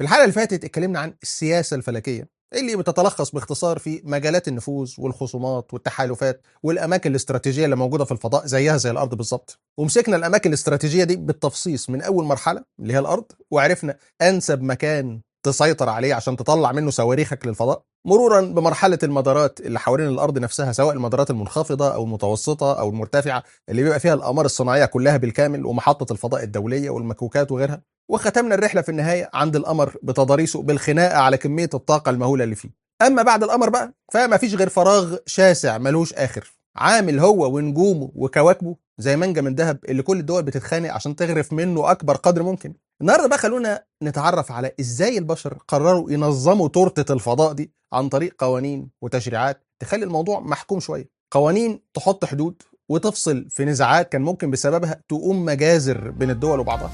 في الحلقه اللي فاتت اتكلمنا عن السياسه الفلكيه اللي بتتلخص باختصار في مجالات النفوذ والخصومات والتحالفات والاماكن الاستراتيجيه اللي موجوده في الفضاء زيها زي الارض بالظبط ومسكنا الاماكن الاستراتيجيه دي بالتفصيص من اول مرحله اللي هي الارض وعرفنا انسب مكان تسيطر عليه عشان تطلع منه صواريخك للفضاء مرورا بمرحله المدارات اللي حوالين الارض نفسها سواء المدارات المنخفضه او المتوسطه او المرتفعه اللي بيبقى فيها الاقمار الصناعيه كلها بالكامل ومحطه الفضاء الدوليه والمكوكات وغيرها وختمنا الرحله في النهايه عند القمر بتضاريسه بالخناقه على كميه الطاقه المهوله اللي فيه اما بعد القمر بقى فما فيش غير فراغ شاسع ملوش اخر عامل هو ونجومه وكواكبه زي منجم من ذهب اللي كل الدول بتتخانق عشان تغرف منه اكبر قدر ممكن النهارده بقى خلونا نتعرف على ازاي البشر قرروا ينظموا تورته الفضاء دي عن طريق قوانين وتشريعات تخلي الموضوع محكوم شويه قوانين تحط حدود وتفصل في نزاعات كان ممكن بسببها تقوم مجازر بين الدول وبعضها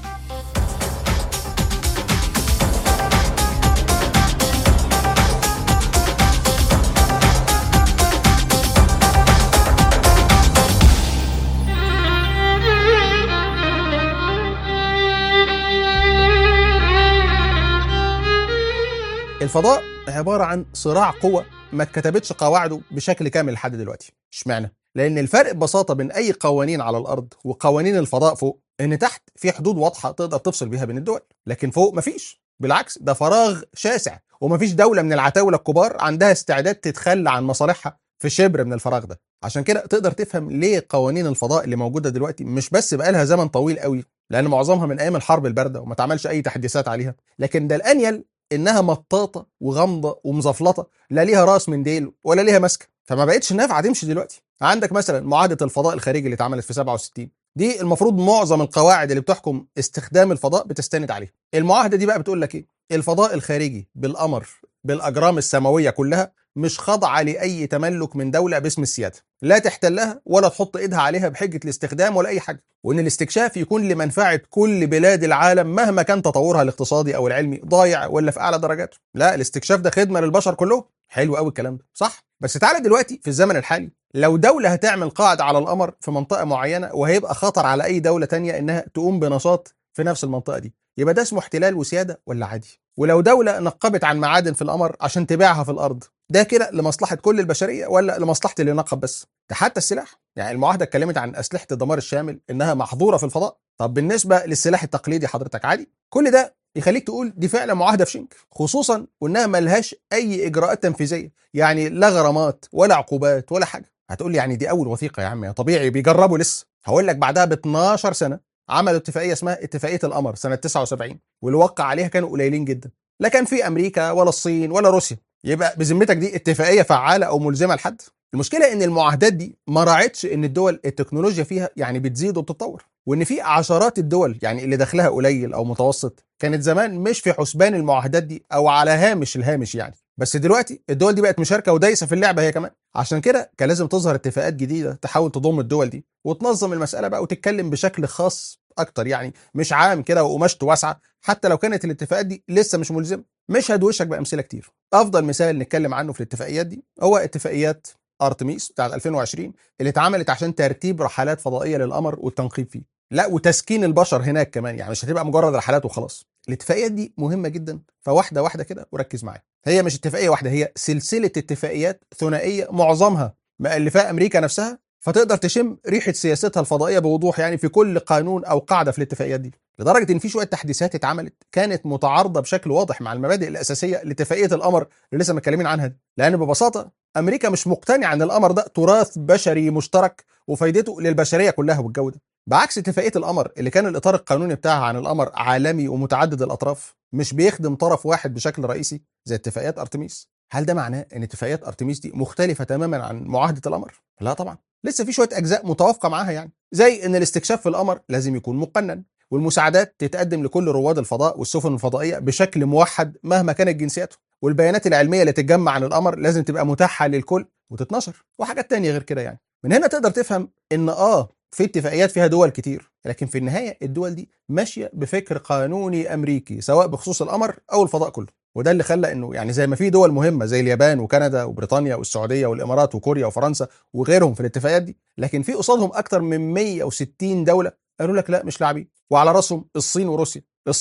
الفضاء عبارة عن صراع قوة ما اتكتبتش قواعده بشكل كامل لحد دلوقتي اشمعنى لان الفرق ببساطه بين اي قوانين على الارض وقوانين الفضاء فوق ان تحت في حدود واضحه تقدر تفصل بيها بين الدول لكن فوق مفيش بالعكس ده فراغ شاسع ومفيش دوله من العتاوله الكبار عندها استعداد تتخلى عن مصالحها في شبر من الفراغ ده عشان كده تقدر تفهم ليه قوانين الفضاء اللي موجوده دلوقتي مش بس بقالها زمن طويل قوي لان معظمها من ايام الحرب البارده وما اتعملش اي تحديثات عليها لكن ده الانيل انها مطاطه وغامضه ومزفلطه لا ليها راس من ديل ولا ليها ماسكه فما بقتش نافعه تمشي دلوقتي عندك مثلا معاهده الفضاء الخارجي اللي اتعملت في 67 دي المفروض معظم القواعد اللي بتحكم استخدام الفضاء بتستند عليها المعاهده دي بقى بتقول لك ايه الفضاء الخارجي بالقمر بالاجرام السماويه كلها مش خاضعه لاي تملك من دوله باسم السياده لا تحتلها ولا تحط ايدها عليها بحجه الاستخدام ولا اي حاجه وان الاستكشاف يكون لمنفعه كل بلاد العالم مهما كان تطورها الاقتصادي او العلمي ضايع ولا في اعلى درجاته لا الاستكشاف ده خدمه للبشر كلهم حلو قوي الكلام ده صح بس تعالى دلوقتي في الزمن الحالي لو دولة هتعمل قاعدة على القمر في منطقة معينة وهيبقى خطر على أي دولة تانية إنها تقوم بنشاط في نفس المنطقة دي يبقى ده اسمه احتلال وسيادة ولا عادي ولو دولة نقبت عن معادن في القمر عشان تبيعها في الأرض ده كده لمصلحة كل البشرية ولا لمصلحة اللي نقب بس ده حتى السلاح يعني المعاهدة اتكلمت عن أسلحة الدمار الشامل إنها محظورة في الفضاء طب بالنسبة للسلاح التقليدي حضرتك عادي كل ده يخليك تقول دي فعلا معاهده في شنك خصوصا وانها ملهاش اي اجراءات تنفيذيه يعني لا غرامات ولا عقوبات ولا حاجه هتقول لي يعني دي اول وثيقه يا عم يا طبيعي بيجربوا لسه هقول لك بعدها ب 12 سنه عملوا اتفاقيه اسمها اتفاقيه القمر سنه 79 واللي وقع عليها كانوا قليلين جدا لا كان في امريكا ولا الصين ولا روسيا يبقى بذمتك دي اتفاقيه فعاله او ملزمه لحد المشكله ان المعاهدات دي ما راعتش ان الدول التكنولوجيا فيها يعني بتزيد وبتتطور وان في عشرات الدول يعني اللي دخلها قليل او متوسط كانت زمان مش في حسبان المعاهدات دي او على هامش الهامش يعني بس دلوقتي الدول دي بقت مشاركه ودايسه في اللعبه هي كمان عشان كده كان لازم تظهر اتفاقات جديده تحاول تضم الدول دي وتنظم المساله بقى وتتكلم بشكل خاص اكتر يعني مش عام كده وقماشته واسعه حتى لو كانت الاتفاقات دي لسه مش ملزمه مش هدوشك بامثله كتير افضل مثال نتكلم عنه في الاتفاقيات دي هو اتفاقيات ارتميس بتاعت 2020 اللي اتعملت عشان ترتيب رحلات فضائيه للقمر والتنقيب فيه لا وتسكين البشر هناك كمان يعني مش هتبقى مجرد رحلات وخلاص الاتفاقيات دي مهمه جدا فواحده واحده كده وركز معايا هي مش اتفاقيه واحده هي سلسله اتفاقيات ثنائيه معظمها مؤلفاها امريكا نفسها فتقدر تشم ريحه سياستها الفضائيه بوضوح يعني في كل قانون او قاعده في الاتفاقيات دي لدرجه ان في شويه تحديثات اتعملت كانت متعارضه بشكل واضح مع المبادئ الاساسيه لاتفاقيه القمر اللي لسه متكلمين عنها دي لان ببساطه امريكا مش مقتنعه ان القمر ده تراث بشري مشترك وفايدته للبشريه كلها والجو ده بعكس اتفاقيه القمر اللي كان الاطار القانوني بتاعها عن القمر عالمي ومتعدد الاطراف مش بيخدم طرف واحد بشكل رئيسي زي اتفاقيات ارتميس هل ده معناه ان اتفاقيات ارتميس دي مختلفه تماما عن معاهده القمر لا طبعا لسه في شويه اجزاء متوافقه معاها يعني زي ان الاستكشاف في القمر لازم يكون مقنن والمساعدات تتقدم لكل رواد الفضاء والسفن الفضائيه بشكل موحد مهما كانت جنسياتهم والبيانات العلميه اللي تتجمع عن القمر لازم تبقى متاحه للكل وتتنشر وحاجات تانية غير كده يعني من هنا تقدر تفهم ان اه في اتفاقيات فيها دول كتير لكن في النهايه الدول دي ماشيه بفكر قانوني امريكي سواء بخصوص القمر او الفضاء كله وده اللي خلى انه يعني زي ما في دول مهمه زي اليابان وكندا وبريطانيا والسعوديه والامارات وكوريا وفرنسا وغيرهم في الاتفاقيات دي لكن في قصادهم اكتر من 160 دوله قالوا لك لا مش لاعبين وعلى راسهم الصين وروسيا الصين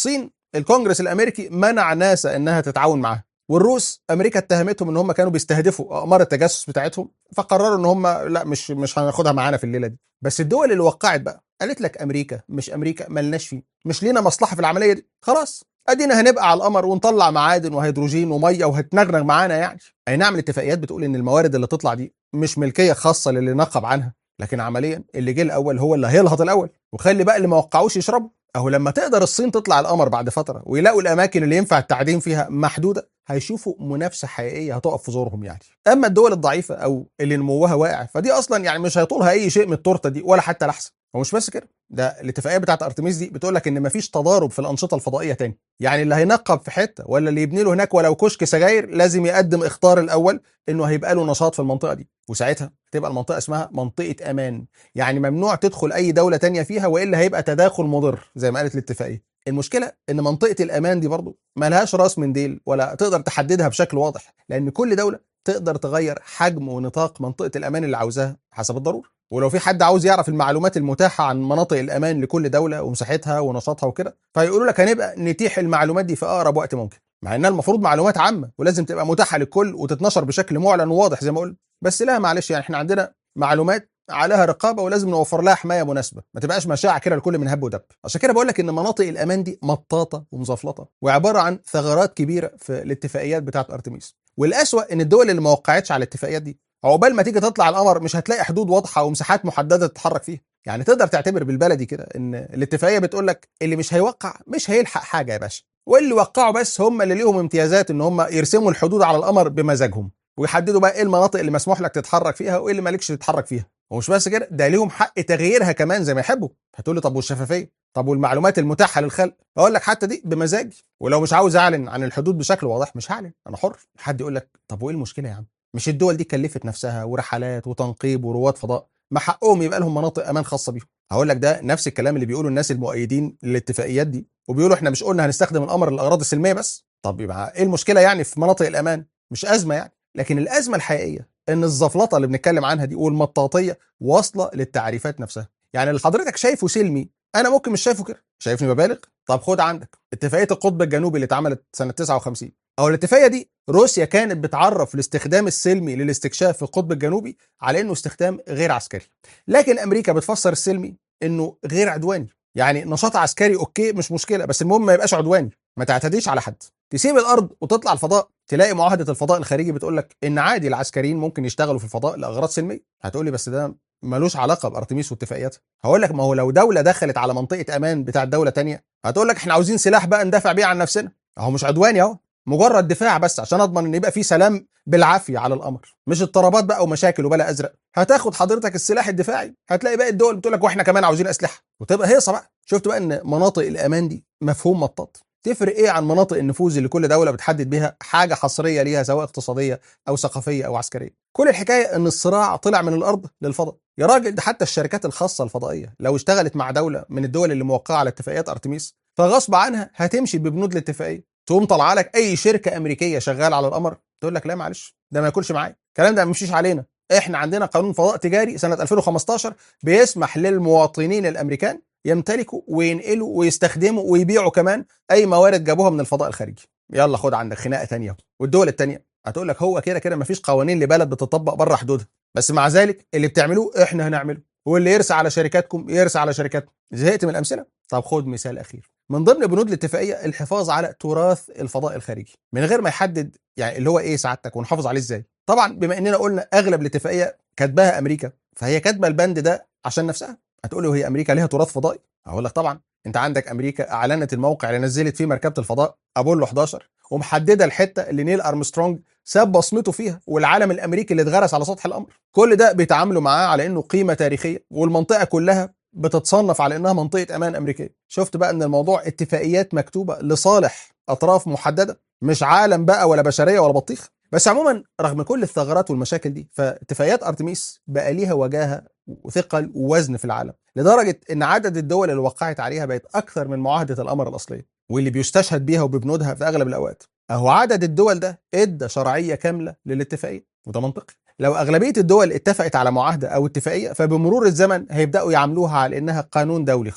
الكونجرس الامريكي منع ناسا انها تتعاون معاها والروس امريكا اتهمتهم ان هم كانوا بيستهدفوا اقمار التجسس بتاعتهم فقرروا ان هم لا مش مش هناخدها معانا في الليله دي بس الدول اللي وقعت بقى قالت لك امريكا مش امريكا ملناش فيه مش لينا مصلحه في العمليه دي خلاص ادينا هنبقى على القمر ونطلع معادن وهيدروجين وميه وهتنغنغ معانا يعني اي نعم الاتفاقيات بتقول ان الموارد اللي تطلع دي مش ملكيه خاصه للي نقب عنها لكن عمليا اللي جه الاول هو اللي هيلهط الاول وخلي بقى اللي ما وقعوش يشربوا اهو لما تقدر الصين تطلع القمر بعد فتره ويلاقوا الاماكن اللي ينفع التعدين فيها محدوده هيشوفوا منافسه حقيقيه هتقف في زورهم يعني اما الدول الضعيفه او اللي نموها واقع فدي اصلا يعني مش هيطولها اي شيء من التورته دي ولا حتى لحسن ومش بس كده ده الاتفاقيه بتاعت ارتميس دي بتقول لك ان مفيش تضارب في الانشطه الفضائيه تاني يعني اللي هينقب في حته ولا اللي يبني له هناك ولو كشك سجاير لازم يقدم اختار الاول انه هيبقى له نشاط في المنطقه دي وساعتها تبقى المنطقه اسمها منطقه امان يعني ممنوع تدخل اي دوله تانية فيها والا هيبقى تداخل مضر زي ما قالت الاتفاقيه المشكله ان منطقه الامان دي برضو ملهاش راس من ديل ولا تقدر تحددها بشكل واضح لان كل دوله تقدر تغير حجم ونطاق منطقه الامان اللي عاوزاها حسب الضروره ولو في حد عاوز يعرف المعلومات المتاحه عن مناطق الامان لكل دوله ومساحتها ونشاطها وكده فيقولوا لك هنبقى نتيح المعلومات دي في اقرب وقت ممكن مع انها المفروض معلومات عامه ولازم تبقى متاحه للكل وتتنشر بشكل معلن وواضح زي ما قلت بس لا معلش يعني احنا عندنا معلومات عليها رقابه ولازم نوفر لها حمايه مناسبه ما تبقاش مشاعر كده الكل من هب ودب عشان كده بقول لك ان مناطق الامان دي مطاطه ومزفلطه وعباره عن ثغرات كبيره في الاتفاقيات بتاعه ارتميس والاسوا ان الدول اللي ما وقعتش على الاتفاقيات دي عقبال ما تيجي تطلع القمر مش هتلاقي حدود واضحه ومساحات محدده تتحرك فيها يعني تقدر تعتبر بالبلدي كده ان الاتفاقيه بتقول لك اللي مش هيوقع مش هيلحق حاجه يا باشا واللي وقعوا بس هم اللي ليهم امتيازات ان هم يرسموا الحدود على القمر بمزاجهم ويحددوا بقى ايه المناطق اللي مسموح لك تتحرك فيها وايه اللي مالكش تتحرك فيها ومش بس كده ده ليهم حق تغييرها كمان زي ما يحبوا هتقول لي طب والشفافيه طب والمعلومات المتاحه للخلق اقول لك حتى دي بمزاجي ولو مش عاوز اعلن عن الحدود بشكل واضح مش هعلن انا حر حد يقول لك طب وايه المشكله يا عم مش الدول دي كلفت نفسها ورحلات وتنقيب ورواد فضاء ما حقهم يبقى لهم مناطق امان خاصه بيهم هقول لك ده نفس الكلام اللي بيقوله الناس المؤيدين للاتفاقيات دي وبيقولوا احنا مش قلنا هنستخدم القمر للاغراض السلميه بس طب يبقى ايه المشكله يعني في مناطق الامان مش ازمه يعني لكن الازمه الحقيقيه ان الزفلطه اللي بنتكلم عنها دي والمطاطيه واصله للتعريفات نفسها يعني اللي حضرتك شايفه سلمي انا ممكن مش شايفه كده شايفني ببالغ طب خد عندك اتفاقيه القطب الجنوبي اللي اتعملت سنه 59 او الاتفاقيه دي روسيا كانت بتعرف الاستخدام السلمي للاستكشاف في القطب الجنوبي على انه استخدام غير عسكري لكن امريكا بتفسر السلمي انه غير عدواني يعني نشاط عسكري اوكي مش مشكله بس المهم ما يبقاش عدواني ما تعتديش على حد تسيب الارض وتطلع الفضاء تلاقي معاهده الفضاء الخارجي بتقول لك ان عادي العسكريين ممكن يشتغلوا في الفضاء لاغراض سلميه هتقول لي بس ده ملوش علاقه بارتميس واتفاقياتها هقول لك ما هو لو دوله دخلت على منطقه امان بتاعه دوله تانية هتقول لك احنا عاوزين سلاح بقى ندافع بيه عن نفسنا اهو مش عدواني اهو مجرد دفاع بس عشان اضمن ان يبقى في سلام بالعافيه على القمر مش اضطرابات بقى ومشاكل وبلا ازرق هتاخد حضرتك السلاح الدفاعي هتلاقي باقي الدول بتقول لك واحنا كمان عاوزين اسلحه وتبقى هيصه بقى شفت بقى ان مناطق الامان دي مفهوم مطاط تفرق ايه عن مناطق النفوذ اللي كل دوله بتحدد بيها حاجه حصريه ليها سواء اقتصاديه او ثقافيه او عسكريه كل الحكايه ان الصراع طلع من الارض للفضاء يا راجل ده حتى الشركات الخاصه الفضائيه لو اشتغلت مع دوله من الدول اللي موقعه على اتفاقيات ارتميس فغصب عنها هتمشي ببنود الاتفاقيه تقوم طالعه لك اي شركه امريكيه شغاله على القمر تقول لك لا معلش ده ما ياكلش معايا الكلام ده ما يمشيش علينا احنا عندنا قانون فضاء تجاري سنه 2015 بيسمح للمواطنين الامريكان يمتلكوا وينقلوا ويستخدموا ويبيعوا كمان اي موارد جابوها من الفضاء الخارجي يلا خد عندك خناقه تانية والدول التانية هتقول لك هو كده كده مفيش قوانين لبلد بتطبق بره حدودها بس مع ذلك اللي بتعملوه احنا هنعمله واللي يرسى على شركاتكم يرسى على شركاتكم زهقت من الامثله طب خد مثال اخير من ضمن بنود الاتفاقيه الحفاظ على تراث الفضاء الخارجي من غير ما يحدد يعني اللي هو ايه سعادتك ونحافظ عليه ازاي طبعا بما اننا قلنا اغلب الاتفاقيه كاتباها امريكا فهي كاتبه البند ده عشان نفسها هتقول له هي امريكا ليها تراث فضائي هقول لك طبعا انت عندك امريكا اعلنت الموقع اللي نزلت فيه مركبه الفضاء ابولو 11 ومحدده الحته اللي نيل ارمسترونج ساب بصمته فيها والعالم الامريكي اللي اتغرس على سطح القمر كل ده بيتعاملوا معاه على انه قيمه تاريخيه والمنطقه كلها بتتصنف على انها منطقه امان امريكيه شفت بقى ان الموضوع اتفاقيات مكتوبه لصالح اطراف محدده مش عالم بقى ولا بشريه ولا بطيخ بس عموما رغم كل الثغرات والمشاكل دي فاتفاقيات ارتميس بقى ليها وجاهه وثقل ووزن في العالم لدرجه ان عدد الدول اللي وقعت عليها بقت اكثر من معاهده القمر الاصليه واللي بيستشهد بيها وببنودها في اغلب الاوقات اهو عدد الدول ده ادى شرعيه كامله للاتفاقيه وده منطقي لو اغلبيه الدول اتفقت على معاهده او اتفاقيه فبمرور الزمن هيبداوا يعاملوها على انها قانون دولي خلاص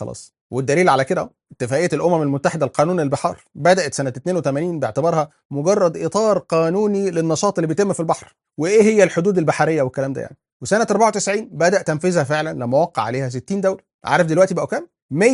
والدليل على كده اتفاقيه الامم المتحده لقانون البحار بدات سنه 82 باعتبارها مجرد اطار قانوني للنشاط اللي بيتم في البحر وايه هي الحدود البحريه والكلام ده يعني وسنه 94 بدا تنفيذها فعلا لما وقع عليها 60 دوله عارف دلوقتي بقوا كام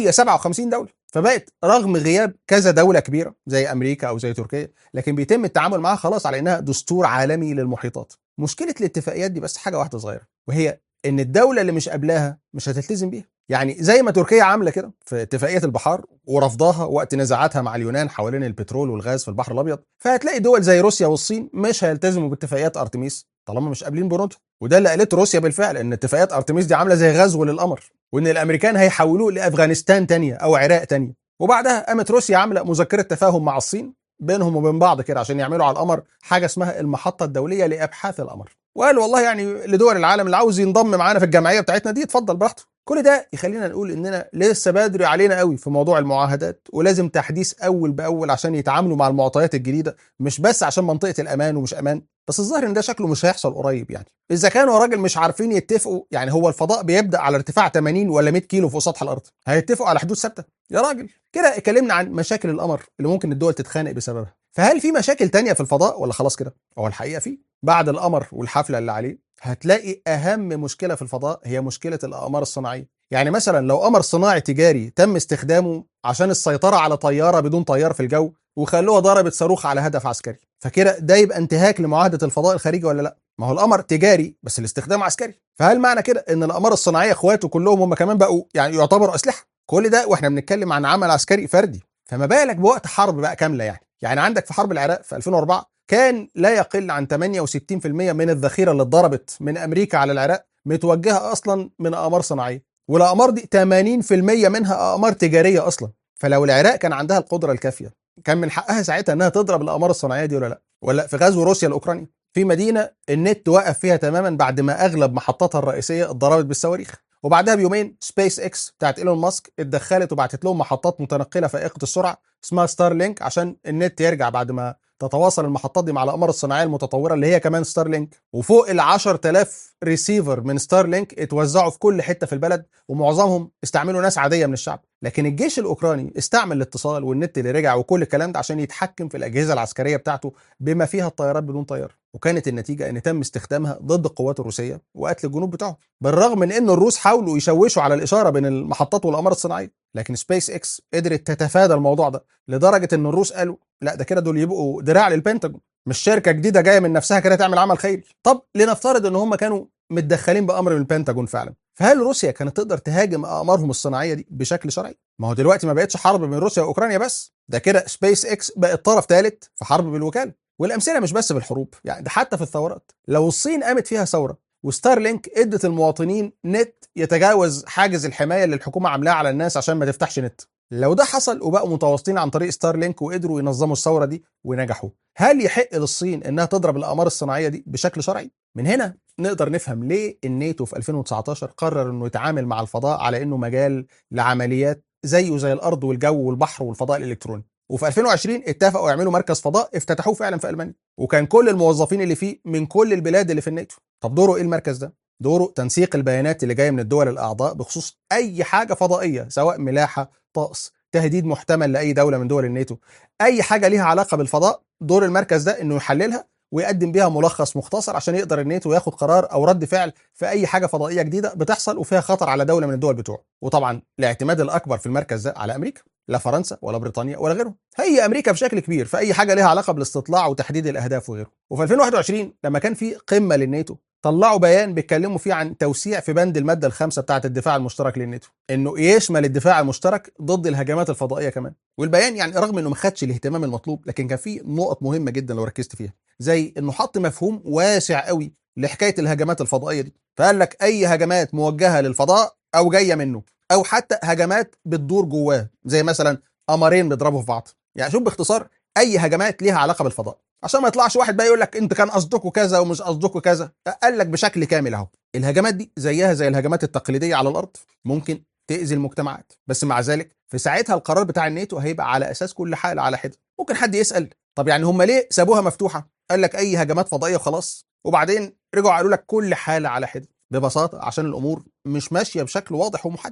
157 دوله فبقت رغم غياب كذا دوله كبيره زي امريكا او زي تركيا لكن بيتم التعامل معاها خلاص على انها دستور عالمي للمحيطات مشكله الاتفاقيات دي بس حاجه واحده صغيره وهي ان الدوله اللي مش قبلها مش هتلتزم بيها يعني زي ما تركيا عامله كده في اتفاقيه البحار ورفضها وقت نزاعاتها مع اليونان حوالين البترول والغاز في البحر الابيض فهتلاقي دول زي روسيا والصين مش هيلتزموا باتفاقيات ارتميس طالما مش قابلين بنودها وده اللي قالته روسيا بالفعل ان اتفاقيات ارتميس دي عامله زي غزو للقمر وان الامريكان هيحولوه لافغانستان تانية او عراق تانية وبعدها قامت روسيا عامله مذكره تفاهم مع الصين بينهم وبين بعض كده عشان يعملوا على القمر حاجه اسمها المحطه الدوليه لابحاث القمر وقال والله يعني لدول العالم اللي عاوز ينضم معانا في الجمعيه بتاعتنا دي اتفضل براحته كل ده يخلينا نقول اننا لسه بدري علينا قوي في موضوع المعاهدات ولازم تحديث اول باول عشان يتعاملوا مع المعطيات الجديده مش بس عشان منطقه الامان ومش امان بس الظاهر ان ده شكله مش هيحصل قريب يعني اذا كانوا راجل مش عارفين يتفقوا يعني هو الفضاء بيبدا على ارتفاع 80 ولا 100 كيلو فوق سطح الارض هيتفقوا على حدود ثابته يا راجل كده اتكلمنا عن مشاكل القمر اللي ممكن الدول تتخانق بسببها فهل في مشاكل تانية في الفضاء ولا خلاص كده هو الحقيقه في بعد القمر والحفله اللي عليه هتلاقي اهم مشكله في الفضاء هي مشكله الاقمار الصناعيه يعني مثلا لو قمر صناعي تجاري تم استخدامه عشان السيطره على طياره بدون طيار في الجو وخلوها ضربت صاروخ على هدف عسكري فكده ده يبقى انتهاك لمعاهده الفضاء الخارجي ولا لا ما هو القمر تجاري بس الاستخدام عسكري فهل معنى كده ان الاقمار الصناعيه اخواته كلهم هم كمان بقوا يعني يعتبروا اسلحه كل ده واحنا بنتكلم عن عمل عسكري فردي فما بالك بوقت حرب بقى كامله يعني يعني عندك في حرب العراق في 2004 كان لا يقل عن 68% من الذخيره اللي اتضربت من امريكا على العراق متوجهه اصلا من اقمار صناعيه والاقمار دي 80% منها اقمار تجاريه اصلا فلو العراق كان عندها القدره الكافيه كان من حقها ساعتها انها تضرب الاقمار الصناعيه دي ولا لا ولا في غزو روسيا لاوكرانيا في مدينه النت وقف فيها تماما بعد ما اغلب محطاتها الرئيسيه اتضربت بالصواريخ وبعدها بيومين سبيس اكس بتاعت ايلون ماسك اتدخلت وبعتت لهم محطات متنقله فائقه السرعه اسمها ستار لينك عشان النت يرجع بعد ما تتواصل المحطات دي مع الاقمار الصناعيه المتطوره اللي هي كمان ستار لينك وفوق ال 10000 ريسيفر من ستار لينك اتوزعوا في كل حته في البلد ومعظمهم استعملوا ناس عاديه من الشعب لكن الجيش الاوكراني استعمل الاتصال والنت اللي رجع وكل الكلام ده عشان يتحكم في الاجهزه العسكريه بتاعته بما فيها الطيارات بدون طيار وكانت النتيجه ان تم استخدامها ضد القوات الروسيه وقتل الجنود بتاعهم بالرغم من ان الروس حاولوا يشوشوا على الاشاره بين المحطات والاقمار الصناعيه لكن سبيس اكس قدرت تتفادى الموضوع ده لدرجه ان الروس قالوا لا ده كده دول يبقوا دراع للبنتاجون مش شركه جديده جايه من نفسها كده تعمل عمل خيري طب لنفترض ان هم كانوا متدخلين بامر من البنتاجون فعلا فهل روسيا كانت تقدر تهاجم اقمارهم الصناعيه دي بشكل شرعي ما هو دلوقتي ما بقتش حرب بين روسيا واوكرانيا بس ده كده سبيس اكس بقت طرف ثالث في حرب بالوكاله والامثله مش بس في الحروب يعني ده حتى في الثورات لو الصين قامت فيها ثوره وستار لينك ادت المواطنين نت يتجاوز حاجز الحمايه اللي الحكومه عاملاه على الناس عشان ما تفتحش نت لو ده حصل وبقوا متواصلين عن طريق ستار لينك وقدروا ينظموا الثوره دي ونجحوا هل يحق للصين انها تضرب الاقمار الصناعيه دي بشكل شرعي من هنا نقدر نفهم ليه الناتو في 2019 قرر انه يتعامل مع الفضاء على انه مجال لعمليات زيه زي الارض والجو والبحر والفضاء الالكتروني وفي 2020 اتفقوا يعملوا مركز فضاء افتتحوه فعلا في المانيا وكان كل الموظفين اللي فيه من كل البلاد اللي في الناتو طب دوره ايه المركز ده دوره تنسيق البيانات اللي جايه من الدول الاعضاء بخصوص اي حاجه فضائيه سواء ملاحه طقس تهديد محتمل لاي دوله من دول الناتو اي حاجه ليها علاقه بالفضاء دور المركز ده انه يحللها ويقدم بيها ملخص مختصر عشان يقدر الناتو ياخد قرار او رد فعل في اي حاجه فضائيه جديده بتحصل وفيها خطر على دوله من الدول بتوعه وطبعا الاعتماد الاكبر في المركز ده على امريكا لا فرنسا ولا بريطانيا ولا غيرهم هي امريكا بشكل كبير في اي حاجه ليها علاقه بالاستطلاع وتحديد الاهداف وغيره وفي 2021 لما كان في قمه للناتو طلعوا بيان بيتكلموا فيه عن توسيع في بند الماده الخامسه بتاعه الدفاع المشترك للناتو انه يشمل الدفاع المشترك ضد الهجمات الفضائيه كمان والبيان يعني رغم انه ما خدش الاهتمام المطلوب لكن كان فيه نقط مهمه جدا لو ركزت فيها زي انه حط مفهوم واسع قوي لحكايه الهجمات الفضائيه دي فقال لك اي هجمات موجهه للفضاء او جايه منه او حتى هجمات بتدور جواه زي مثلا قمرين بيضربوا في بعض يعني شوف باختصار اي هجمات ليها علاقه بالفضاء عشان ما يطلعش واحد بقى يقول لك انت كان قصدكوا كذا ومش قصدكوا كذا قال لك بشكل كامل اهو الهجمات دي زيها زي الهجمات التقليديه على الارض ممكن تاذي المجتمعات بس مع ذلك في ساعتها القرار بتاع الناتو هيبقى على اساس كل حاله على حده ممكن حد يسال طب يعني هم ليه سابوها مفتوحه قال لك اي هجمات فضائيه وخلاص وبعدين رجعوا قالوا لك كل حاله على حده ببساطه عشان الامور مش ماشيه بشكل واضح ومحدد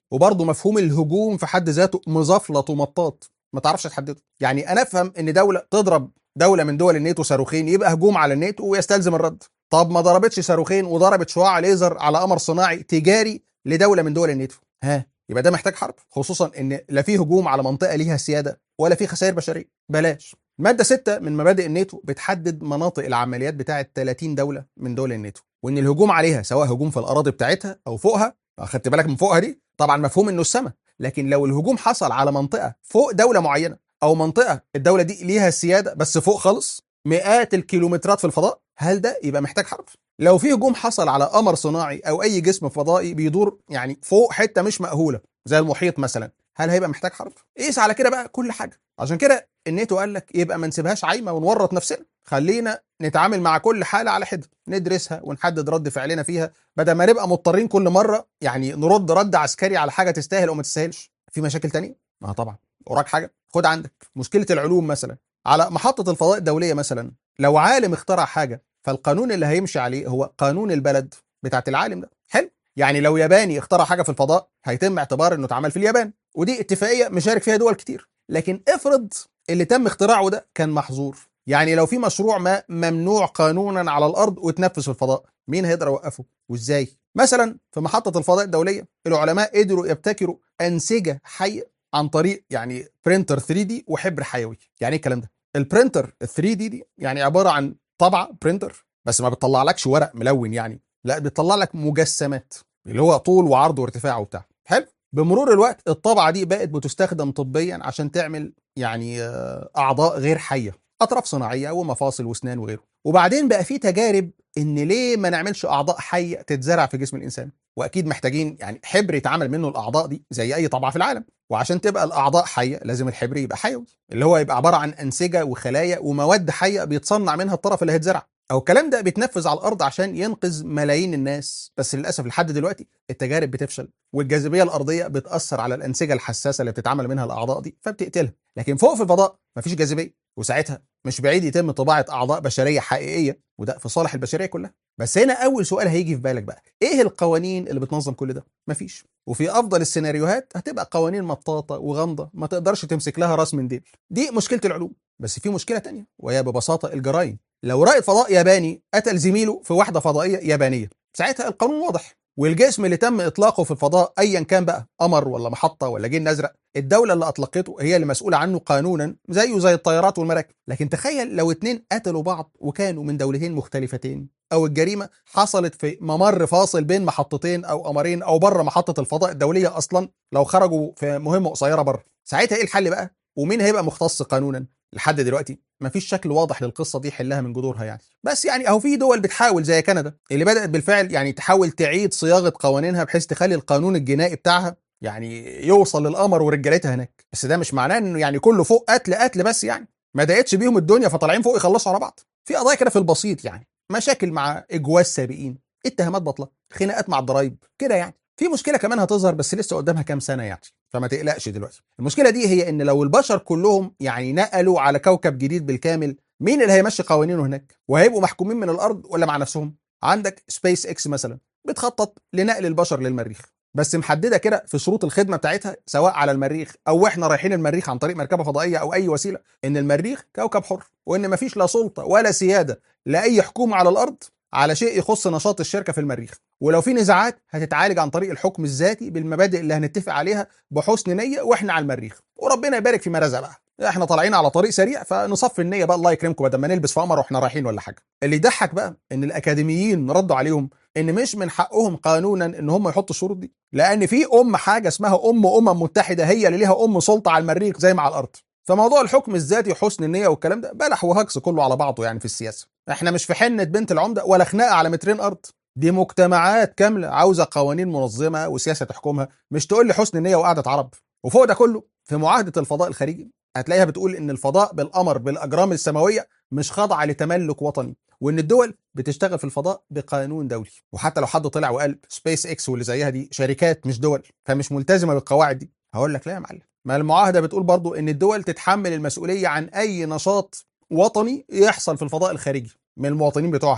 وبرضه مفهوم الهجوم في حد ذاته مزفلط ومطاط ما تعرفش تحدده يعني انا افهم ان دوله تضرب دوله من دول الناتو صاروخين يبقى هجوم على الناتو ويستلزم الرد طب ما ضربتش صاروخين وضربت شعاع ليزر على قمر صناعي تجاري لدوله من دول الناتو ها يبقى ده محتاج حرب خصوصا ان لا في هجوم على منطقه ليها سياده ولا في خسائر بشريه بلاش ماده 6 من مبادئ الناتو بتحدد مناطق العمليات بتاعه 30 دوله من دول الناتو وان الهجوم عليها سواء هجوم في الاراضي بتاعتها او فوقها خدت بالك من فوقها دي طبعا مفهوم انه السماء لكن لو الهجوم حصل على منطقه فوق دوله معينه او منطقه الدوله دي ليها السياده بس فوق خالص مئات الكيلومترات في الفضاء هل ده يبقى محتاج حرب لو في هجوم حصل على قمر صناعي او اي جسم فضائي بيدور يعني فوق حته مش مأهوله زي المحيط مثلا هل هيبقى محتاج حرب قيس على كده بقى كل حاجه عشان كده الناتو قال لك يبقى ما نسيبهاش عايمه ونورط نفسنا خلينا نتعامل مع كل حاله على حده ندرسها ونحدد رد فعلنا فيها بدل ما نبقى مضطرين كل مره يعني نرد رد عسكري على حاجه تستاهل او ما تستاهلش في مشاكل تانية اه طبعا وراك حاجه خد عندك مشكله العلوم مثلا على محطه الفضاء الدوليه مثلا لو عالم اخترع حاجه فالقانون اللي هيمشي عليه هو قانون البلد بتاعت العالم ده حلو يعني لو ياباني اخترع حاجه في الفضاء هيتم اعتبار انه اتعمل في اليابان ودي اتفاقيه مشارك فيها دول كتير لكن افرض اللي تم اختراعه ده كان محظور يعني لو في مشروع ما ممنوع قانونا على الارض واتنفذ في الفضاء مين هيقدر يوقفه وازاي مثلا في محطه الفضاء الدوليه العلماء قدروا يبتكروا انسجه حيه عن طريق يعني برينتر 3 دي وحبر حيوي يعني ايه الكلام ده البرينتر ال 3 دي دي يعني عباره عن طبعه برينتر بس ما بتطلعلكش ورق ملون يعني لا بتطلع لك مجسمات اللي هو طول وعرض وارتفاع وبتاع حلو بمرور الوقت الطبعه دي بقت بتستخدم طبيا عشان تعمل يعني اعضاء غير حيه اطراف صناعيه ومفاصل واسنان وغيره وبعدين بقى في تجارب ان ليه ما نعملش اعضاء حيه تتزرع في جسم الانسان واكيد محتاجين يعني حبر يتعمل منه الاعضاء دي زي اي طبعه في العالم وعشان تبقى الاعضاء حيه لازم الحبر يبقى حيوي اللي هو يبقى عباره عن انسجه وخلايا ومواد حيه بيتصنع منها الطرف اللي هيتزرع او الكلام ده بيتنفذ على الارض عشان ينقذ ملايين الناس بس للاسف لحد دلوقتي التجارب بتفشل والجاذبيه الارضيه بتاثر على الانسجه الحساسه اللي بتتعمل منها الاعضاء دي فبتقتلها لكن فوق في الفضاء مفيش جاذبيه وساعتها مش بعيد يتم طباعه اعضاء بشريه حقيقيه وده في صالح البشريه كلها بس هنا اول سؤال هيجي في بالك بقى ايه القوانين اللي بتنظم كل ده مفيش وفي افضل السيناريوهات هتبقى قوانين مطاطه وغامضه ما تقدرش تمسك لها راس من ديل دي مشكله العلوم بس في مشكله تانية وهي ببساطه الجرائم لو رائد فضاء ياباني قتل زميله في وحده فضائيه يابانيه ساعتها القانون واضح والجسم اللي تم اطلاقه في الفضاء ايا كان بقى قمر ولا محطه ولا جن ازرق الدوله اللي اطلقته هي اللي مسؤوله عنه قانونا زيه زي الطيارات والمراكب لكن تخيل لو اتنين قتلوا بعض وكانوا من دولتين مختلفتين او الجريمه حصلت في ممر فاصل بين محطتين او قمرين او بره محطه الفضاء الدوليه اصلا لو خرجوا في مهمه قصيره بره ساعتها ايه الحل بقى ومين هيبقى مختص قانونا لحد دلوقتي مفيش شكل واضح للقصه دي يحلها من جذورها يعني بس يعني اهو في دول بتحاول زي كندا اللي بدات بالفعل يعني تحاول تعيد صياغه قوانينها بحيث تخلي القانون الجنائي بتاعها يعني يوصل للقمر ورجالتها هناك بس ده مش معناه انه يعني كله فوق قتل قتل بس يعني ما ضايقتش بيهم الدنيا فطالعين فوق يخلصوا على بعض في قضايا كده في البسيط يعني مشاكل مع اجواز سابقين اتهامات باطله خناقات مع الضرايب كده يعني في مشكله كمان هتظهر بس لسه قدامها كام سنه يعني فما تقلقش دلوقتي المشكله دي هي ان لو البشر كلهم يعني نقلوا على كوكب جديد بالكامل مين اللي هيمشي قوانينه هناك وهيبقوا محكومين من الارض ولا مع نفسهم عندك سبيس اكس مثلا بتخطط لنقل البشر للمريخ بس محدده كده في شروط الخدمه بتاعتها سواء على المريخ او احنا رايحين المريخ عن طريق مركبه فضائيه او اي وسيله ان المريخ كوكب حر وان مفيش لا سلطه ولا سياده لاي حكومه على الارض على شيء يخص نشاط الشركه في المريخ ولو في نزاعات هتتعالج عن طريق الحكم الذاتي بالمبادئ اللي هنتفق عليها بحسن نيه واحنا على المريخ وربنا يبارك في رزق بقى احنا طالعين على طريق سريع فنصفي النيه بقى الله يكرمكم بدل ما نلبس في قمر واحنا رايحين ولا حاجه اللي يضحك بقى ان الاكاديميين ردوا عليهم ان مش من حقهم قانونا ان هم يحطوا الشروط دي لان في ام حاجه اسمها ام امم متحده هي اللي ليها ام سلطه على المريخ زي ما على الارض فموضوع الحكم الذاتي وحسن النيه والكلام ده بلح وهجص كله على بعضه يعني في السياسه احنا مش في حنه بنت العمده ولا خناقه على مترين ارض دي مجتمعات كامله عاوزه قوانين منظمه وسياسه تحكمها مش تقول لي حسن نيه وقعده عرب وفوق ده كله في معاهده الفضاء الخارجي هتلاقيها بتقول ان الفضاء بالقمر بالاجرام السماويه مش خاضعه لتملك وطني وان الدول بتشتغل في الفضاء بقانون دولي وحتى لو حد طلع وقال سبيس اكس واللي زيها دي شركات مش دول فمش ملتزمه بالقواعد دي هقول لك لا يا معلم ما المعاهده بتقول برضو ان الدول تتحمل المسؤوليه عن اي نشاط وطني يحصل في الفضاء الخارجي من المواطنين بتوعها يعني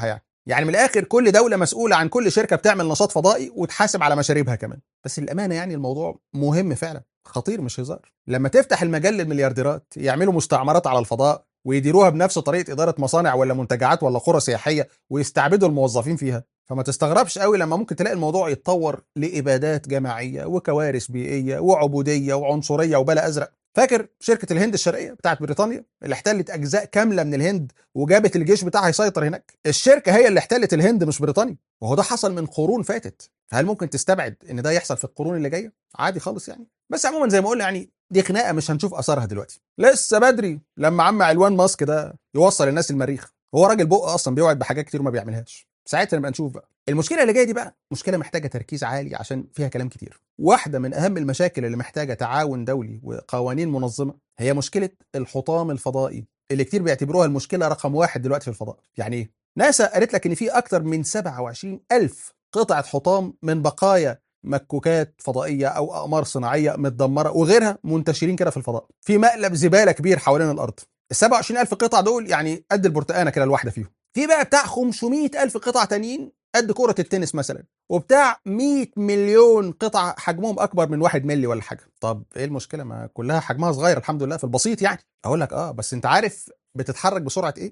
يعني من الاخر كل دوله مسؤوله عن كل شركه بتعمل نشاط فضائي وتحاسب على مشاريبها كمان بس الامانه يعني الموضوع مهم فعلا خطير مش هزار لما تفتح المجال للمليارديرات يعملوا مستعمرات على الفضاء ويديروها بنفس طريقه اداره مصانع ولا منتجعات ولا قرى سياحيه ويستعبدوا الموظفين فيها فما تستغربش قوي لما ممكن تلاقي الموضوع يتطور لابادات جماعيه وكوارث بيئيه وعبوديه وعنصريه وبلا ازرق فاكر شركه الهند الشرقيه بتاعت بريطانيا اللي احتلت اجزاء كامله من الهند وجابت الجيش بتاعها يسيطر هناك الشركه هي اللي احتلت الهند مش بريطانيا وهو ده حصل من قرون فاتت فهل ممكن تستبعد ان ده يحصل في القرون اللي جايه عادي خالص يعني بس عموما زي ما قلنا يعني دي خناقه مش هنشوف اثرها دلوقتي لسه بدري لما عم علوان ماسك ده يوصل الناس المريخ هو راجل بق اصلا بيوعد بحاجات كتير وما بيعملهاش ساعتها نبقى نشوف بقى المشكله اللي جايه دي بقى مشكله محتاجه تركيز عالي عشان فيها كلام كتير واحده من اهم المشاكل اللي محتاجه تعاون دولي وقوانين منظمه هي مشكله الحطام الفضائي اللي كتير بيعتبروها المشكله رقم واحد دلوقتي في الفضاء يعني ايه ناسا قالت لك ان في اكتر من 27 الف قطعه حطام من بقايا مكوكات فضائيه او اقمار صناعيه متدمره وغيرها منتشرين كده في الفضاء في مقلب زباله كبير حوالين الارض ال 27000 قطعه دول يعني قد البرتقانه كده الواحده فيهم في بقى بتاع 500000 قطعه تانيين قد كرة التنس مثلا وبتاع 100 مليون قطعة حجمهم أكبر من 1 ملي ولا حاجة طب إيه المشكلة ما كلها حجمها صغير الحمد لله في البسيط يعني أقول لك آه بس أنت عارف بتتحرك بسرعة إيه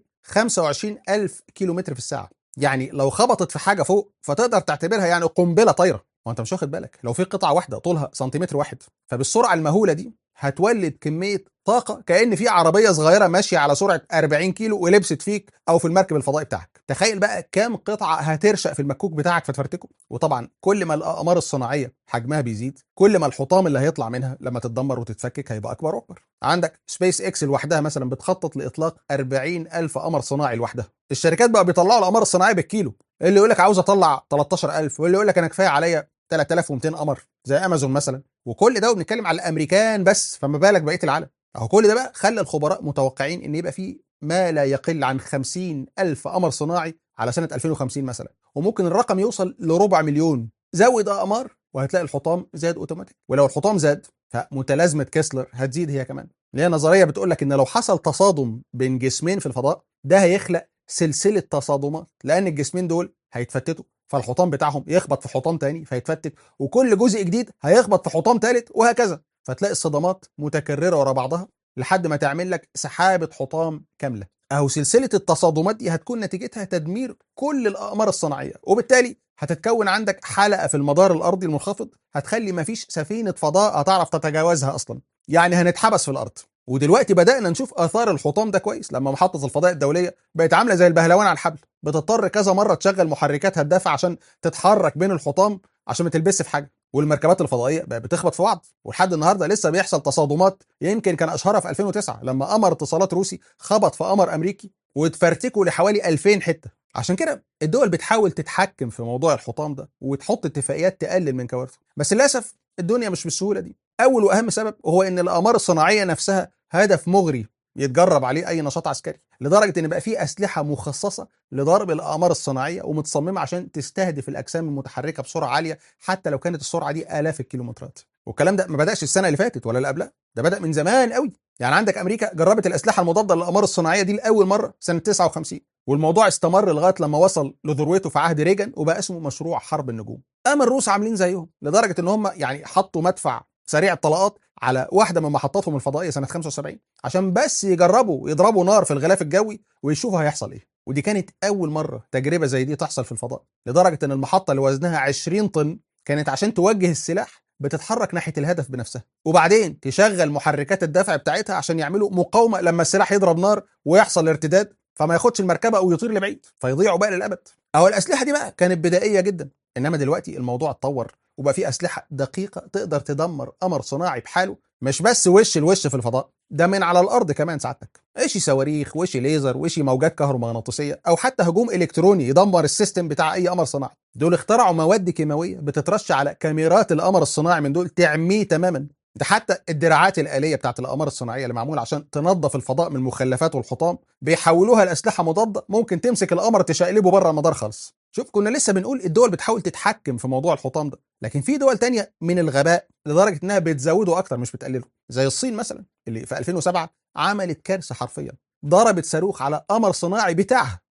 25 ألف كيلو متر في الساعة يعني لو خبطت في حاجة فوق فتقدر تعتبرها يعني قنبلة طايرة وانت مش واخد بالك لو في قطعة واحدة طولها سنتيمتر واحد فبالسرعة المهولة دي هتولد كمية طاقة كأن في عربية صغيرة ماشية على سرعة 40 كيلو ولبست فيك أو في المركب الفضائي بتاعك تخيل بقى كام قطعة هترشق في المكوك بتاعك فتفرتكه وطبعا كل ما الأقمار الصناعية حجمها بيزيد كل ما الحطام اللي هيطلع منها لما تتدمر وتتفكك هيبقى أكبر وأكبر عندك سبيس إكس لوحدها مثلا بتخطط لإطلاق 40 ألف قمر صناعي لوحدها الشركات بقى بيطلعوا الأقمار الصناعية بالكيلو اللي يقول لك عاوز أطلع 13000 واللي يقول لك أنا كفاية عليا 3200 قمر زي امازون مثلا وكل ده وبنتكلم على الامريكان بس فما بالك بقيه العالم اهو كل ده بقى خلى الخبراء متوقعين ان يبقى في ما لا يقل عن 50 ألف قمر صناعي على سنة 2050 مثلا وممكن الرقم يوصل لربع مليون زود أقمار وهتلاقي الحطام زاد اوتوماتيك ولو الحطام زاد فمتلازمة كيسلر هتزيد هي كمان اللي هي نظرية بتقول لك ان لو حصل تصادم بين جسمين في الفضاء ده هيخلق سلسلة تصادمات لأن الجسمين دول هيتفتتوا فالحطام بتاعهم يخبط في حطام تاني فيتفتت وكل جزء جديد هيخبط في حطام تالت وهكذا فتلاقي الصدمات متكرره ورا بعضها لحد ما تعمل لك سحابه حطام كامله اهو سلسله التصادمات دي هتكون نتيجتها تدمير كل الاقمار الصناعيه وبالتالي هتتكون عندك حلقه في المدار الارضي المنخفض هتخلي مفيش سفينه فضاء هتعرف تتجاوزها اصلا يعني هنتحبس في الارض ودلوقتي بدأنا نشوف آثار الحطام ده كويس لما محطة الفضاء الدولية بقت عاملة زي البهلوان على الحبل بتضطر كذا مرة تشغل محركاتها الدافع عشان تتحرك بين الحطام عشان ما تلبسش في حاجة والمركبات الفضائية بقت بتخبط في بعض ولحد النهاردة لسه بيحصل تصادمات يمكن كان أشهرها في 2009 لما قمر اتصالات روسي خبط في قمر أمريكي واتفرتكوا لحوالي 2000 حتة عشان كده الدول بتحاول تتحكم في موضوع الحطام ده وتحط اتفاقيات تقلل من كوارثه بس للاسف الدنيا مش بالسهوله دي اول واهم سبب هو ان الاقمار الصناعيه نفسها هدف مغري يتجرب عليه اي نشاط عسكري لدرجه ان بقى في اسلحه مخصصه لضرب الاقمار الصناعيه ومتصممه عشان تستهدف الاجسام المتحركه بسرعه عاليه حتى لو كانت السرعه دي الاف الكيلومترات والكلام ده ما بداش السنه اللي فاتت ولا اللي قبلها ده بدا من زمان قوي يعني عندك امريكا جربت الاسلحه المضاده للاقمار الصناعيه دي لاول مره سنه 59 والموضوع استمر لغايه لما وصل لذروته في عهد ريجن وبقى اسمه مشروع حرب النجوم قام الروس عاملين زيهم لدرجه ان هم يعني حطوا مدفع سريع الطلقات على واحده من محطاتهم الفضائيه سنه 75 عشان بس يجربوا يضربوا نار في الغلاف الجوي ويشوفوا هيحصل ايه ودي كانت اول مره تجربه زي دي تحصل في الفضاء لدرجه ان المحطه اللي وزنها 20 طن كانت عشان توجه السلاح بتتحرك ناحيه الهدف بنفسها وبعدين تشغل محركات الدفع بتاعتها عشان يعملوا مقاومه لما السلاح يضرب نار ويحصل ارتداد فما ياخدش المركبه او يطير لبعيد فيضيعوا بقى للابد اهو الاسلحه دي بقى كانت بدائيه جدا انما دلوقتي الموضوع اتطور وبقى في اسلحه دقيقه تقدر تدمر قمر صناعي بحاله مش بس وش الوش في الفضاء ده من على الارض كمان سعادتك ايشي صواريخ وشي ليزر وشي موجات كهرومغناطيسيه او حتى هجوم الكتروني يدمر السيستم بتاع اي قمر صناعي دول اخترعوا مواد كيماويه بتترش على كاميرات القمر الصناعي من دول تعميه تماما ده حتى الدراعات الآلية بتاعت الأقمار الصناعية اللي معمولة عشان تنظف الفضاء من المخلفات والحطام بيحولوها لأسلحة مضادة ممكن تمسك القمر تشقلبه بره المدار خالص شوف كنا لسه بنقول الدول بتحاول تتحكم في موضوع الحطام ده لكن في دول تانية من الغباء لدرجة انها بتزوده اكتر مش بتقلله زي الصين مثلا اللي في 2007 عملت كارثة حرفيا ضربت صاروخ على قمر صناعي بتاعها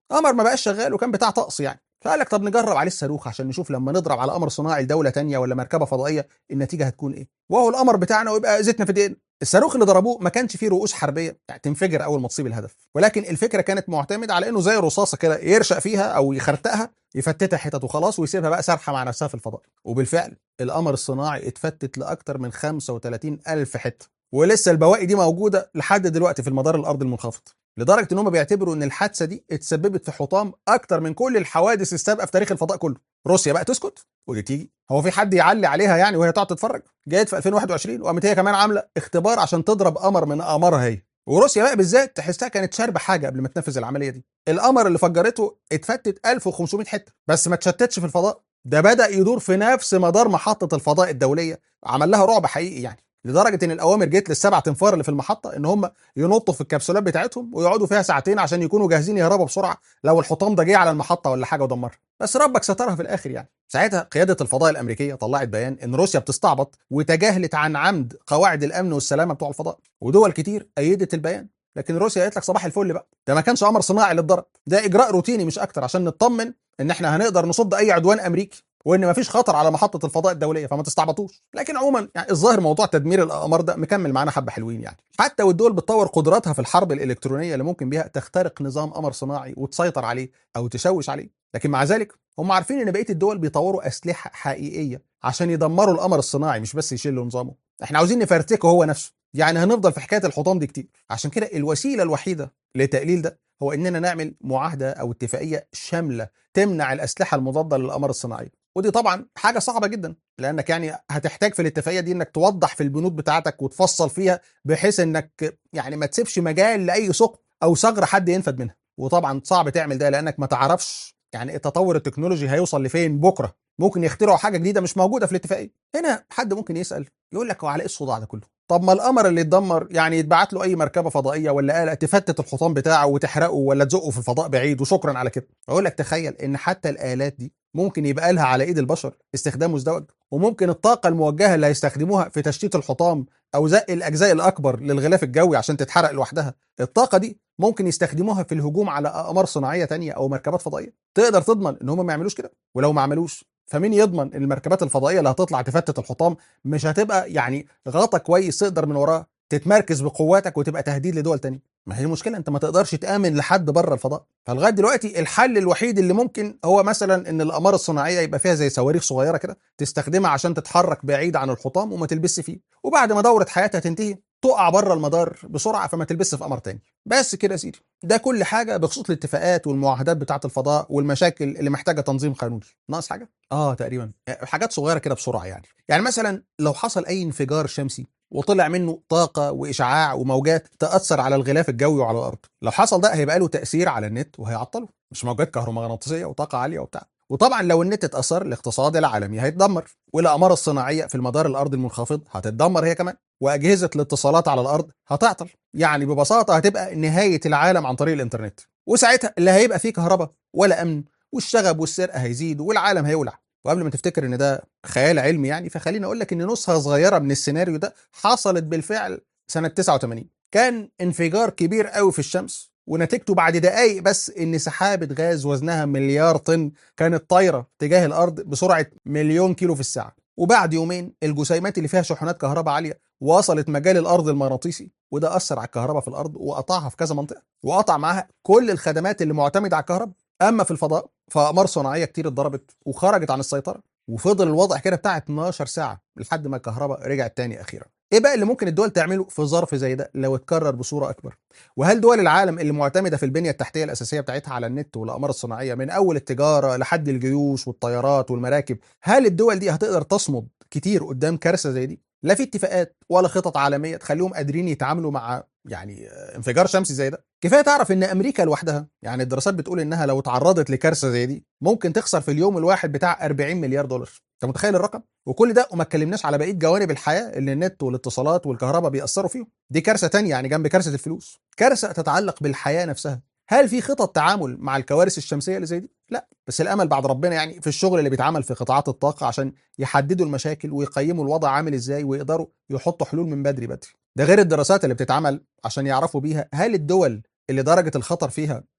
قمر ما بقاش شغال وكان بتاع طقس يعني فقال لك طب نجرب عليه الصاروخ عشان نشوف لما نضرب على قمر صناعي لدوله تانية ولا مركبه فضائيه النتيجه هتكون ايه وهو القمر بتاعنا ويبقى زيتنا في دقيقنا الصاروخ اللي ضربوه ما كانش فيه رؤوس حربيه يعني تنفجر اول ما تصيب الهدف ولكن الفكره كانت معتمده على انه زي رصاصه كده يرشق فيها او يخرتقها يفتتها حتت وخلاص ويسيبها بقى سارحه مع نفسها في الفضاء وبالفعل القمر الصناعي اتفتت لاكثر من 35 الف حته ولسه البواقي دي موجوده لحد دلوقتي في المدار الارضي المنخفض لدرجه ان هم بيعتبروا ان الحادثه دي اتسببت في حطام اكتر من كل الحوادث السابقه في تاريخ الفضاء كله روسيا بقى تسكت ودي تيجي هو في حد يعلي عليها يعني وهي تقعد تتفرج جايت في 2021 وقامت هي كمان عامله اختبار عشان تضرب قمر من اقمارها هي وروسيا بقى بالذات تحسها كانت شاربه حاجه قبل ما تنفذ العمليه دي القمر اللي فجرته اتفتت 1500 حته بس ما اتشتتش في الفضاء ده بدا يدور في نفس مدار محطه الفضاء الدوليه عمل لها رعب حقيقي يعني لدرجه ان الاوامر جت للسبع تنفار اللي في المحطه ان هم ينطوا في الكبسولات بتاعتهم ويقعدوا فيها ساعتين عشان يكونوا جاهزين يهربوا بسرعه لو الحطام ده جه على المحطه ولا حاجه ودمرها بس ربك سترها في الاخر يعني ساعتها قياده الفضاء الامريكيه طلعت بيان ان روسيا بتستعبط وتجاهلت عن عمد قواعد الامن والسلامه بتوع الفضاء ودول كتير ايدت البيان لكن روسيا قالت لك صباح الفل بقى ده ما كانش قمر صناعي اللي اتضرب ده اجراء روتيني مش اكتر عشان نطمن ان احنا هنقدر نصد اي عدوان امريكي وان مفيش خطر على محطه الفضاء الدوليه فما تستعبطوش لكن عموما يعني الظاهر موضوع تدمير الاقمار ده مكمل معانا حبه حلوين يعني حتى والدول بتطور قدراتها في الحرب الالكترونيه اللي ممكن بيها تخترق نظام قمر صناعي وتسيطر عليه او تشوش عليه لكن مع ذلك هم عارفين ان بقيه الدول بيطوروا اسلحه حقيقيه عشان يدمروا القمر الصناعي مش بس يشيلوا نظامه احنا عاوزين نفرتكه هو نفسه يعني هنفضل في حكايه الحطام دي كتير عشان كده الوسيله الوحيده لتقليل ده هو اننا نعمل معاهده او اتفاقيه شامله تمنع الاسلحه المضاده للاقمار الصناعيه ودي طبعا حاجه صعبه جدا لانك يعني هتحتاج في الاتفاقيه دي انك توضح في البنود بتاعتك وتفصل فيها بحيث انك يعني ما تسيبش مجال لاي ثقب او ثغره حد ينفد منها وطبعا صعب تعمل ده لانك ما تعرفش يعني التطور التكنولوجي هيوصل لفين بكره ممكن يخترعوا حاجه جديده مش موجوده في الاتفاقيه هنا حد ممكن يسال يقول لك هو على ايه الصداع ده كله طب ما القمر اللي اتدمر يعني يتبعت له اي مركبه فضائيه ولا آلة تفتت الحطام بتاعه وتحرقه ولا تزقه في الفضاء بعيد وشكرا على كده اقول لك تخيل ان حتى الالات دي ممكن يبقى لها على ايد البشر استخدام مزدوج وممكن الطاقه الموجهه اللي هيستخدموها في تشتيت الحطام او زق الاجزاء الاكبر للغلاف الجوي عشان تتحرق لوحدها الطاقه دي ممكن يستخدموها في الهجوم على اقمار صناعيه تانية او مركبات فضائيه تقدر تضمن ان هم ما يعملوش كده ولو ما عملوش فمين يضمن ان المركبات الفضائيه اللي هتطلع تفتت الحطام مش هتبقى يعني غطا كويس تقدر من وراه تتمركز بقواتك وتبقى تهديد لدول تانية ما هي المشكله انت ما تقدرش تامن لحد بره الفضاء فلغايه دلوقتي الحل الوحيد اللي ممكن هو مثلا ان الاقمار الصناعيه يبقى فيها زي صواريخ صغيره كده تستخدمها عشان تتحرك بعيد عن الحطام وما تلبسش فيه وبعد ما دوره حياتها تنتهي تقع بره المدار بسرعه فما تلبسش في قمر تاني بس كده يا سيدي ده كل حاجه بخصوص الاتفاقات والمعاهدات بتاعه الفضاء والمشاكل اللي محتاجه تنظيم قانوني ناقص حاجه اه تقريبا حاجات صغيره كده بسرعه يعني يعني مثلا لو حصل اي انفجار شمسي وطلع منه طاقه واشعاع وموجات تاثر على الغلاف الجوي وعلى الارض لو حصل ده هيبقى له تاثير على النت وهيعطله مش موجات كهرومغناطيسيه وطاقه عاليه وبتاع وطبعا لو النت اتاثر الاقتصاد العالمي هيتدمر والاقمار الصناعيه في المدار الارضي المنخفض هتتدمر هي كمان واجهزه الاتصالات على الارض هتعطل يعني ببساطه هتبقى نهايه العالم عن طريق الانترنت وساعتها لا هيبقى فيه كهرباء ولا امن والشغب والسرقه هيزيد والعالم هيولع وقبل ما تفتكر ان ده خيال علمي يعني فخليني اقول لك ان نسخه صغيره من السيناريو ده حصلت بالفعل سنه 89 كان انفجار كبير قوي في الشمس ونتيجته بعد دقايق بس ان سحابه غاز وزنها مليار طن كانت طايره تجاه الارض بسرعه مليون كيلو في الساعه وبعد يومين الجسيمات اللي فيها شحنات كهرباء عاليه وصلت مجال الارض المغناطيسي وده اثر على الكهرباء في الارض وقطعها في كذا منطقه وقطع معاها كل الخدمات اللي معتمده على الكهرباء اما في الفضاء فاقمار صناعيه كتير اتضربت وخرجت عن السيطره وفضل الوضع كده بتاع 12 ساعه لحد ما الكهرباء رجعت تاني اخيرا ايه بقى اللي ممكن الدول تعمله في ظرف زي ده لو اتكرر بصوره اكبر وهل دول العالم اللي معتمده في البنيه التحتيه الاساسيه بتاعتها على النت والاقمار الصناعيه من اول التجاره لحد الجيوش والطيارات والمراكب هل الدول دي هتقدر تصمد كتير قدام كارثه زي دي لا في اتفاقات ولا خطط عالميه تخليهم قادرين يتعاملوا مع يعني انفجار شمسي زي ده كفايه تعرف ان امريكا لوحدها يعني الدراسات بتقول انها لو تعرضت لكارثه زي دي ممكن تخسر في اليوم الواحد بتاع 40 مليار دولار انت متخيل الرقم وكل ده وما اتكلمناش على بقيه جوانب الحياه اللي النت والاتصالات والكهرباء بيأثروا فيهم دي كارثه تانية يعني جنب كارثه الفلوس كارثه تتعلق بالحياه نفسها هل في خطط تعامل مع الكوارث الشمسيه اللي زي دي لا بس الامل بعد ربنا يعني في الشغل اللي بيتعمل في قطاعات الطاقه عشان يحددوا المشاكل ويقيموا الوضع عامل ازاي ويقدروا يحطوا حلول من بدري بدري ده غير الدراسات اللي بتتعمل عشان يعرفوا بيها هل الدول اللي درجه الخطر فيها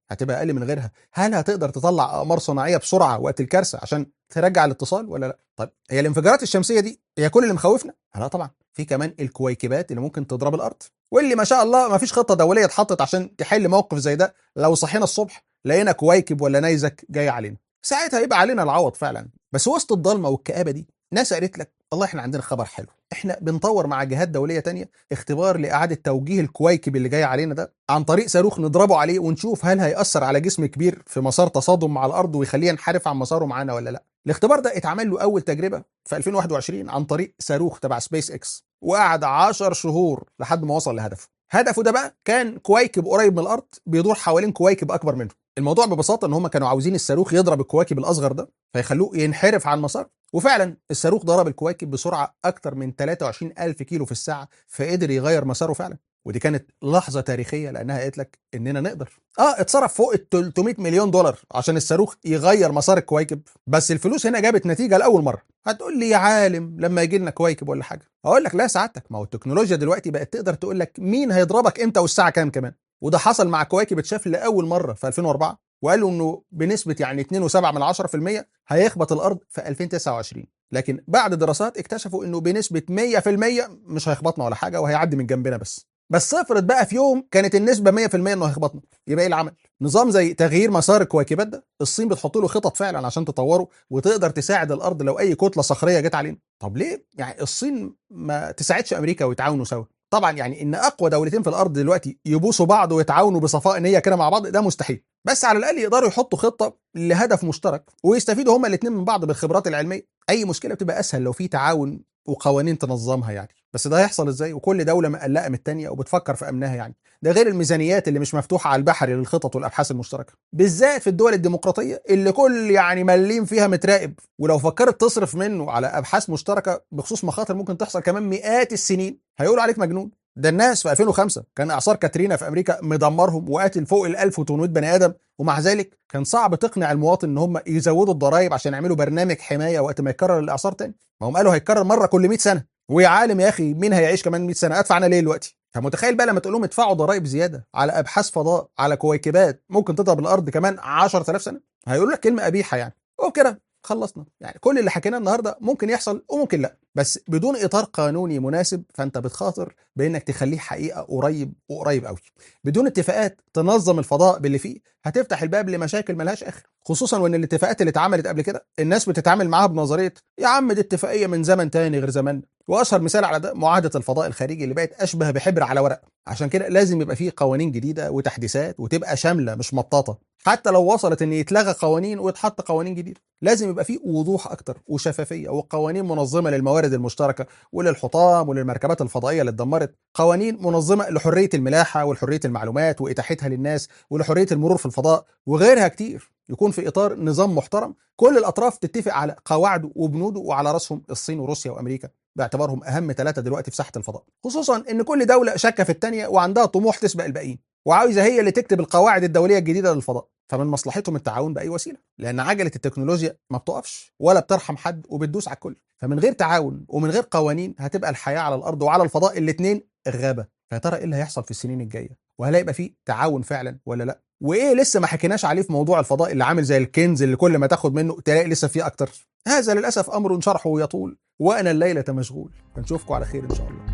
هتبقى اقل من غيرها هل هتقدر تطلع اقمار صناعيه بسرعه وقت الكارثه عشان ترجع الاتصال ولا لا طيب هي الانفجارات الشمسيه دي هي كل اللي مخوفنا لا طبعا في كمان الكويكبات اللي ممكن تضرب الارض واللي ما شاء الله ما فيش خطه دوليه اتحطت عشان تحل موقف زي ده لو صحينا الصبح لقينا كويكب ولا نيزك جاي علينا ساعتها يبقى علينا العوض فعلا بس وسط الضلمه والكآبه دي ناس قالت لك والله احنا عندنا خبر حلو احنا بنطور مع جهات دوليه تانية اختبار لاعاده توجيه الكويكب اللي جاي علينا ده عن طريق صاروخ نضربه عليه ونشوف هل هيأثر على جسم كبير في مسار تصادم مع الارض ويخليه ينحرف عن مساره معانا ولا لا الاختبار ده اتعمل له اول تجربه في 2021 عن طريق صاروخ تبع سبيس اكس وقعد 10 شهور لحد ما وصل لهدفه هدفه ده بقى كان كويكب قريب من الارض بيدور حوالين كويكب اكبر منه الموضوع ببساطه ان هم كانوا عاوزين الصاروخ يضرب الكواكب الاصغر ده فيخلوه ينحرف عن مسار وفعلا الصاروخ ضرب الكواكب بسرعه اكتر من 23 الف كيلو في الساعه فقدر يغير مساره فعلا ودي كانت لحظه تاريخيه لانها قالت لك اننا نقدر اه اتصرف فوق ال 300 مليون دولار عشان الصاروخ يغير مسار الكواكب بس الفلوس هنا جابت نتيجه لاول مره هتقول لي يا عالم لما يجي لنا كواكب ولا حاجه اقول لك لا سعادتك ما هو التكنولوجيا دلوقتي بقت تقدر تقول لك مين هيضربك امتى والساعه كام كمان وده حصل مع كواكب اتشاف لاول مره في 2004 وقالوا انه بنسبه يعني 2.7 من 10% هيخبط الارض في 2029 لكن بعد دراسات اكتشفوا انه بنسبه 100% مش هيخبطنا ولا حاجه وهيعدي من جنبنا بس بس افرض بقى في يوم كانت النسبه 100% انه هيخبطنا يبقى ايه العمل نظام زي تغيير مسار الكويكبات ده الصين بتحط له خطط فعلا عشان تطوره وتقدر تساعد الارض لو اي كتله صخريه جت علينا طب ليه يعني الصين ما تساعدش امريكا ويتعاونوا سوا طبعا يعني ان اقوى دولتين في الارض دلوقتي يبوسوا بعض ويتعاونوا بصفاء نيه كده مع بعض ده مستحيل بس على الاقل يقدروا يحطوا خطه لهدف مشترك ويستفيدوا هما الاثنين من بعض بالخبرات العلميه اي مشكله بتبقى اسهل لو في تعاون وقوانين تنظمها يعني بس ده هيحصل ازاي وكل دوله مقلقه من الثانيه وبتفكر في امنها يعني ده غير الميزانيات اللي مش مفتوحه على البحر للخطط والابحاث المشتركه بالذات في الدول الديمقراطيه اللي كل يعني مليم فيها متراقب ولو فكرت تصرف منه على ابحاث مشتركه بخصوص مخاطر ممكن تحصل كمان مئات السنين هيقولوا عليك مجنون ده الناس في 2005 كان اعصار كاترينا في امريكا مدمرهم وقاتل فوق ال 1800 بني ادم ومع ذلك كان صعب تقنع المواطن ان هم يزودوا الضرائب عشان يعملوا برنامج حمايه وقت ما يكرر الاعصار تاني ما هم قالوا هيتكرر مره كل 100 سنه ويا عالم يا اخي مين هيعيش كمان 100 سنه ادفع انا ليه دلوقتي فمتخيل بقى لما تقول لهم ادفعوا ضرائب زياده على ابحاث فضاء على كويكبات ممكن تضرب الارض كمان 10000 سنه هيقول لك كلمه قبيحه يعني وبكده خلصنا يعني كل اللي حكيناه النهارده ممكن يحصل وممكن لا بس بدون اطار قانوني مناسب فانت بتخاطر بانك تخليه حقيقه قريب وقريب قوي بدون اتفاقات تنظم الفضاء باللي فيه هتفتح الباب لمشاكل ملهاش اخر خصوصا وان الاتفاقات اللي اتعملت قبل كده الناس بتتعامل معاها بنظريه يا عم دي اتفاقيه من زمن تاني غير زماننا واشهر مثال على ده معاهده الفضاء الخارجي اللي بقت اشبه بحبر على ورق عشان كده لازم يبقى فيه قوانين جديده وتحديثات وتبقى شامله مش مطاطه حتى لو وصلت ان يتلغى قوانين ويتحط قوانين جديده لازم يبقى فيه وضوح اكتر وشفافيه وقوانين منظمه للموارد المشتركه وللحطام وللمركبات الفضائيه اللي اتدمرت قوانين منظمه لحريه الملاحه ولحريه المعلومات واتاحتها للناس ولحريه المرور في الفضاء وغيرها كتير يكون في اطار نظام محترم كل الاطراف تتفق على قواعده وبنوده وعلى راسهم الصين وروسيا وامريكا باعتبارهم اهم ثلاثه دلوقتي في ساحه الفضاء خصوصا ان كل دوله شاكه في الثانيه وعندها طموح تسبق الباقيين وعاوزه هي اللي تكتب القواعد الدوليه الجديده للفضاء فمن مصلحتهم التعاون باي وسيله لان عجله التكنولوجيا ما بتقفش ولا بترحم حد وبتدوس على الكل فمن غير تعاون ومن غير قوانين هتبقى الحياه على الارض وعلى الفضاء الاثنين غابه فيا ترى ايه اللي هيحصل في السنين الجايه وهل هيبقى فيه تعاون فعلا ولا لا وايه لسه ما حكيناش عليه في موضوع الفضاء اللي عامل زي الكنز اللي كل ما تاخد منه تلاقي لسه فيه اكتر هذا للاسف امر شرحه يطول وانا الليله مشغول فنشوفكم على خير ان شاء الله